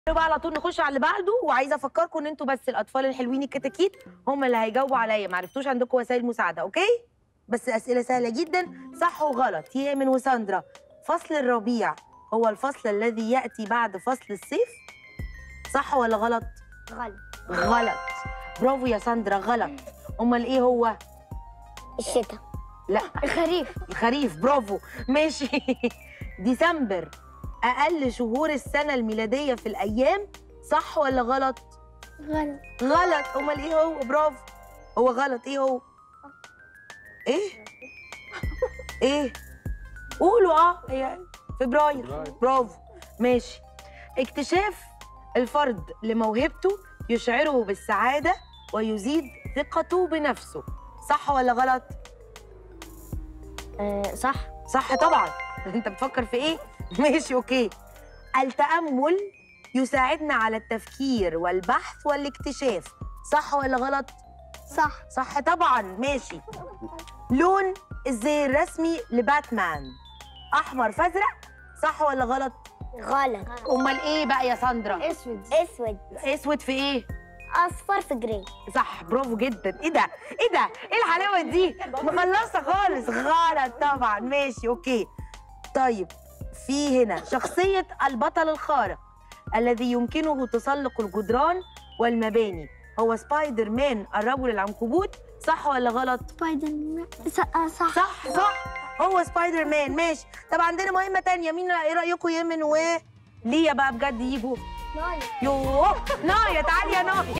بقى على طول نخش على اللي بعده وعايزه افكركم ان انتوا بس الاطفال الحلوين الكتاكيت هم اللي هيجاوبوا عليا ما عرفتوش عندكم وسائل مساعده اوكي بس اسئله سهله جدا صح وغلط يامن وساندرا فصل الربيع هو الفصل الذي ياتي بعد فصل الصيف صح ولا غلط غلط غلط برافو يا ساندرا غلط امال ايه هو الشتاء لا الخريف الخريف برافو ماشي ديسمبر اقل شهور السنه الميلاديه في الايام صح ولا غلط غلط غلط امال ايه هو برافو هو غلط ايه هو ايه ايه قولوا اه هي فبراير فبراير. برافو ماشي اكتشاف الفرد لموهبته يشعره بالسعاده ويزيد ثقته بنفسه صح ولا غلط آه صح صح طبعا انت بتفكر في ايه ماشي اوكي التامل يساعدنا على التفكير والبحث والاكتشاف صح ولا غلط صح صح طبعا ماشي لون الزي الرسمي لباتمان احمر فازرق صح ولا غلط غلط امال ايه بقى يا ساندرا اسود اسود اسود في ايه اصفر في جراي صح برافو جدا ايه ده ايه ده ايه الحلاوه دي مخلصه خالص غلط طبعا ماشي اوكي طيب في هنا شخصيه البطل الخارق الذي يمكنه تسلق الجدران والمباني هو سبايدر مان الرجل العنكبوت صح ولا غلط سبايدر مان صح صح صح صح هو سبايدر مان ماشي طب عندنا مهمه تانية مين ايه رايكم يمن و ليا بقى بجد يجوا يوه نايا تعالي يا نايا